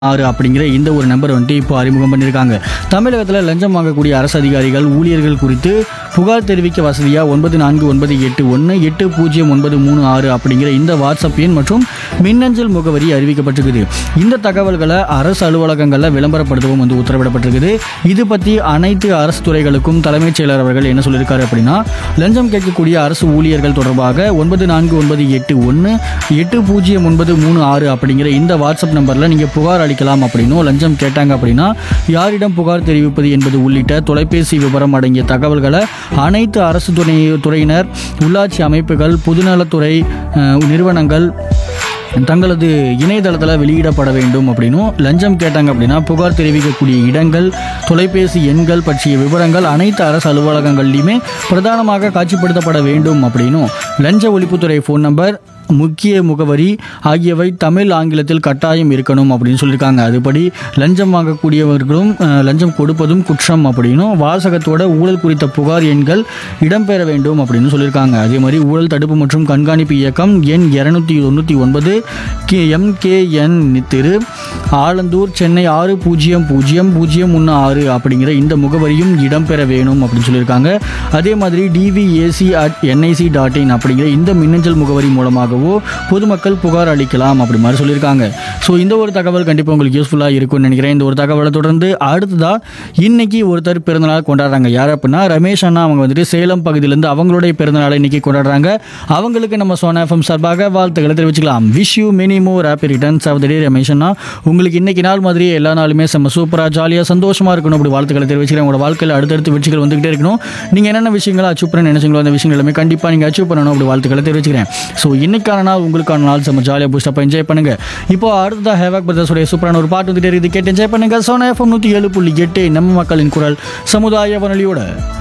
ஆறு அப்படிங்கிற இந்த ஒரு நம்பர் வந்துட்டு இப்போ அறிமுகம் பண்ணியிருக்காங்க தமிழகத்தில் லஞ்சம் வாங்கக்கூடிய அரசு அதிகாரிகள் ஊழியர்கள் குறித்து புகார் தெரிவிக்க வசதியாக ஒன்பது நான்கு ஒன்பது எட்டு ஒன்று எட்டு பூஜ்ஜியம் ஒன்பது மூணு ஆறு அப்படிங்கிற இந்த வாட்ஸ்அப் எண் மற்றும் மின்னஞ்சல் முகவரி அறிவிக்கப்பட்டிருக்குது இந்த தகவல்களை அரசு அலுவலகங்களில் விளம்பரப்படுத்தவும் வந்து உத்தரவிடப்பட்டிருக்குது இது பற்றி அனைத்து அரசு துறைகளுக்கும் தலைமைச் செயலர் அவர்கள் என்ன சொல்லியிருக்காரு அப்படின்னா லஞ்சம் கேட்கக்கூடிய அரசு ஊழியர்கள் தொடர்பாக ஒன்பது நான்கு ஒன்பது எட்டு ஒன்று எட்டு பூஜ்ஜியம் ஒன்பது மூணு ஆறு அப்படிங்கிற இந்த வாட்ஸ்அப் நம்பரில் நீங்கள் புகார் அளிக்கலாம் அப்படின்னும் லஞ்சம் கேட்டாங்க அப்படின்னா யாரிடம் புகார் தெரிவிப்பது என்பது உள்ளிட்ட தொலைபேசி விவரம் அடங்கிய தகவல்களை அனைத்து அரசு துணை துறையினர் உள்ளாட்சி அமைப்புகள் பொதுநலத்துறை அஹ், நிறுவனங்கள் தங்களது இணையதளத்தில் வெளியிடப்பட வேண்டும் அப்படின்னும் லஞ்சம் கேட்டாங்க அப்படின்னா புகார் தெரிவிக்கக்கூடிய இடங்கள் தொலைபேசி எண்கள் பற்றிய விவரங்கள் அனைத்து அரசு அலுவலகங்கள்லையுமே பிரதானமாக காட்சிப்படுத்தப்பட வேண்டும் அப்படின்னும் லஞ்ச ஒழிப்புத்துறை ஃபோன் நம்பர் முக்கிய முகவரி ஆகியவை தமிழ் ஆங்கிலத்தில் கட்டாயம் இருக்கணும் அப்படின்னு சொல்லியிருக்காங்க அதுபடி லஞ்சம் வாங்கக்கூடியவர்களும் அஹ், லஞ்சம் கொடுப்பதும் குற்றம் அப்படின்னும் வாசகத்தோட ஊழல் குறித்த புகார் எண்கள் இடம்பெற வேண்டும் அப்படின்னு சொல்லியிருக்காங்க அதே மாதிரி ஊழல் தடுப்பு மற்றும் கண்காணிப்பு இயக்கம் எண் இரநூத்தி தொண்ணூற்றி ஒன்பது கே எம்கேஎன் திரு ஆலந்தூர் சென்னை ஆறு பூஜ்ஜியம் பூஜ்ஜியம் பூஜ்ஜியம் ஒன்று ஆறு அப்படிங்கிற இந்த முகவரியும் இடம்பெற வேணும் அப்படின்னு சொல்லியிருக்காங்க அதே மாதிரி TVAC at NIC dot in அப்படிங்கிற இந்த மின்னஞ்சல் முகவரி மூலமாகவோ பொதுமக்கள் புகார் அளிக்கலாம் அப்படி மாதிரி சொல்லியிருக்காங்க ஸோ இந்த ஒரு தகவல் கண்டிப்பாக உங்களுக்கு யூஸ்ஃபுல்லாக இருக்கும்னு நினைக்கிறேன் இந்த ஒரு தகவலை தொடர்ந்து அடுத்ததா இன்னைக்கு ஒருத்தர் பிறந்தநாள் கொண்டாடுறாங்க யார் அப்படின்னா ரமேஷ் அண்ணா அவங்க வந்துட்டு சேலம் பகுதியிலேருந்து அவங்களுடைய பிறந்தநாளை இன்னைக்கு கொண்டாடுறாங்க அவங்களுக்கு நம்ம சோனா எஃப்எம் சார்பாக வாழ்த்துக்களை தெரிவிச்சுக்கலாம் wish you many more happy returns of the day Ramesh அண்ணா உங்களுக்கு இன்னைக்கு நாள் மாதிரியே எல்லா நாளுமே செம்ம சூப்பராக ஜாலியாக சந்தோஷமாக இருக்கணும் அப்படி வாழ்த்துக்களை தெரிவிச்சுக்கிறேன் உங்களோட வாழ்க்கையில் அடுத்தடுத்து வெற்றிகள் வந்துகிட்டே இருக்கணும் நீங்கள் என்னென்ன விஷயங்களை அச்சீவ் பண்ண நினைச்சீங்களோ அந்த விஷயங்கள் எல்லாமே கண்டிப்பாக நீங்கள் அச்சீவ் பண்ணணும் அப்படி வாழ்த்துக்களை தெரிவிச்சுக்கிறேன் ஸோ இன்னைக்கான நாள் உங்களுக்கான நாள் செம்ம ஜாலியாக பூஸ்டப்பாக என்ஜாய் பண்ணுங்க இப்போ அடுத்ததாக ஹேவாக் பிரதர்ஸுடைய சூப்பரான ஒரு பாட்டு வந்துட்டே இருக்குது கேட்டு என்ஜாய் பண்ணுங்க சோனா எஃப்எம் நூற்றி ஏழு புள்ளி எட்டு நம்ம மக்களின் குரல் சமுதாய வானொலியோட